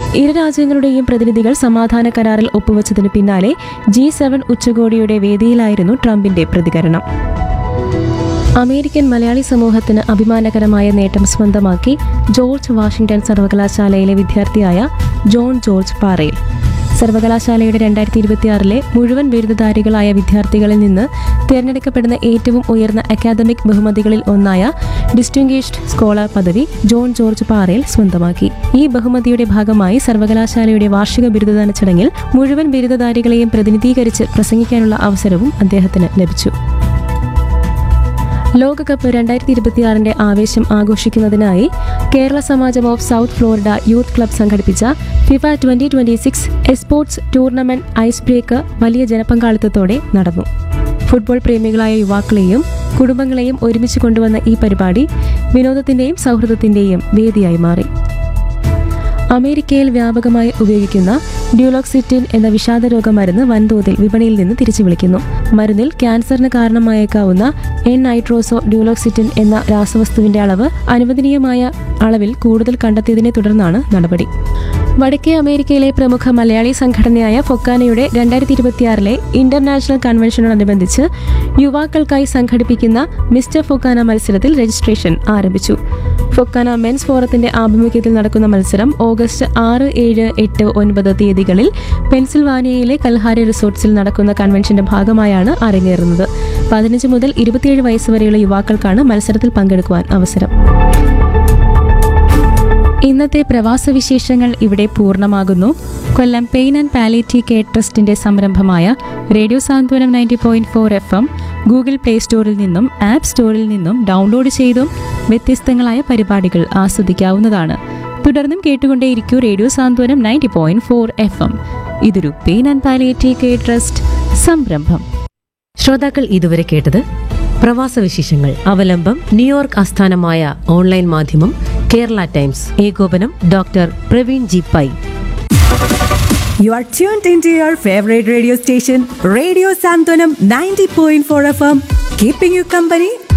ഇരു രാജ്യങ്ങളുടെയും പ്രതിനിധികൾ സമാധാന കരാറിൽ ഒപ്പുവച്ചതിന് പിന്നാലെ ജി സെവൻ ഉച്ചകോടിയുടെ വേദിയിലായിരുന്നു ട്രംപിന്റെ പ്രതികരണം അമേരിക്കൻ മലയാളി സമൂഹത്തിന് അഭിമാനകരമായ നേട്ടം സ്വന്തമാക്കി ജോർജ് വാഷിംഗ്ടൺ സർവകലാശാലയിലെ വിദ്യാർത്ഥിയായ ജോൺ ജോർജ് പാറയിൽ സർവകലാശാലയുടെ രണ്ടായിരത്തി ഇരുപത്തിയാറിലെ മുഴുവൻ ബിരുദധാരികളായ വിദ്യാർത്ഥികളിൽ നിന്ന് തിരഞ്ഞെടുക്കപ്പെടുന്ന ഏറ്റവും ഉയർന്ന അക്കാദമിക് ബഹുമതികളിൽ ഒന്നായ ഡിസ്റ്റിംഗ്വിഷ്ഡ് സ്കോളർ പദവി ജോൺ ജോർജ് പാറയിൽ സ്വന്തമാക്കി ഈ ബഹുമതിയുടെ ഭാഗമായി സർവകലാശാലയുടെ വാർഷിക ബിരുദദാന ചടങ്ങിൽ മുഴുവൻ ബിരുദധാരികളെയും പ്രതിനിധീകരിച്ച് പ്രസംഗിക്കാനുള്ള അവസരവും അദ്ദേഹത്തിന് ലഭിച്ചു ലോകകപ്പ് രണ്ടായിരത്തി ഇരുപത്തിയാറിന്റെ ആവേശം ആഘോഷിക്കുന്നതിനായി Kerala Samajam of South Florida youth club സംഘടിപ്പിച്ച FIFA twenty twenty six esports tournament ice break വലിയ ജനപങ്കാളിത്തത്തോടെ നടന്നു ഫുട്ബോൾ പ്രേമികളായ യുവാക്കളെയും കുടുംബങ്ങളെയും ഒരുമിച്ച് കൊണ്ടുവന്ന ഈ പരിപാടി വിനോദത്തിന്റെയും സൗഹൃദത്തിന്റെയും വേദിയായി മാറി അമേരിക്കയിൽ വ്യാപകമായി ഉപയോഗിക്കുന്ന ഡ്യൂലോക്സിറ്റിൻ എന്ന വിഷാദരോഗ മരുന്ന് വൻതോതിൽ വിപണിയിൽ നിന്ന് തിരിച്ചു വിളിക്കുന്നു മരുന്നിൽ ക്യാൻസറിന് കാരണമായേക്കാവുന്ന എൻ നൈട്രോസോ ഡ്യൂലോക്സിറ്റിൻ എന്ന രാസവസ്തുവിന്റെ അളവ് അനുവദനീയമായ അളവിൽ കൂടുതൽ കണ്ടെത്തിയതിനെ തുടർന്നാണ് നടപടി വടക്കേ അമേരിക്കയിലെ പ്രമുഖ മലയാളി സംഘടനയായ ഫൊക്കാനയുടെ രണ്ടായിരത്തി ഇരുപത്തിയാറിലെ ഇന്റർനാഷണൽ കൺവെൻഷനോടനുബന്ധിച്ച് യുവാക്കൾക്കായി സംഘടിപ്പിക്കുന്ന മിസ്റ്റർ ഫൊക്കാന മത്സരത്തിൽ രജിസ്ട്രേഷൻ ആരംഭിച്ചു ഫൊക്കാന മെൻസ് ഫോറത്തിന്റെ ആഭിമുഖ്യത്തിൽ നടക്കുന്ന മത്സരം ഓഗസ്റ്റ് ആറ് ഏഴ് എട്ട് ഒൻപത് തീയതികളിൽ പെൻസിൽവാനിയയിലെ കൽഹാരി റിസോർട്ട്സിൽ നടക്കുന്ന കൺവെൻഷന്റെ ഭാഗമായാണ് അരങ്ങേറുന്നത് പതിനഞ്ച് മുതൽ ഇരുപത്തിയേഴ് വയസ്സ് വരെയുള്ള യുവാക്കൾക്കാണ് മത്സരത്തിൽ പങ്കെടുക്കുവാൻ അവസരം ഇന്നത്തെ പ്രവാസ വിശേഷങ്ങൾ ഇവിടെ പൂർണ്ണമാകുന്നു Kollam pain and palliative care ട്രസ്റ്റിന്റെ സംരംഭമായ radio Santhwanam ninety point four F M Google play സ്റ്റോറിൽ നിന്നും ആപ്പ് സ്റ്റോറിൽ നിന്നും ഡൗൺലോഡ് ചെയ്തും വ്യത്യസ്തങ്ങളായ പരിപാടികൾ ആസ്വദിക്കാവുന്നതാണ് തുടർന്നും കേട്ടുകൊണ്ടേയിരിക്കൂ radio Santhwanam ninety point four F M ഇതൊരു pain and palliative care trust സംരംഭം ശ്രോതാക്കൾ ഇതുവരെ കേട്ടത് പ്രവാസ വിശേഷങ്ങൾ അവലംബം ന്യൂയോർക്ക് ആസ്ഥാനമായ ഓൺലൈൻ മാധ്യമം കേരള ടൈംസ് ഏകോപനം doctor Praveen G Pai You are tuned into your favorite radio station, Radio Santonam 90.4 FM, keeping you company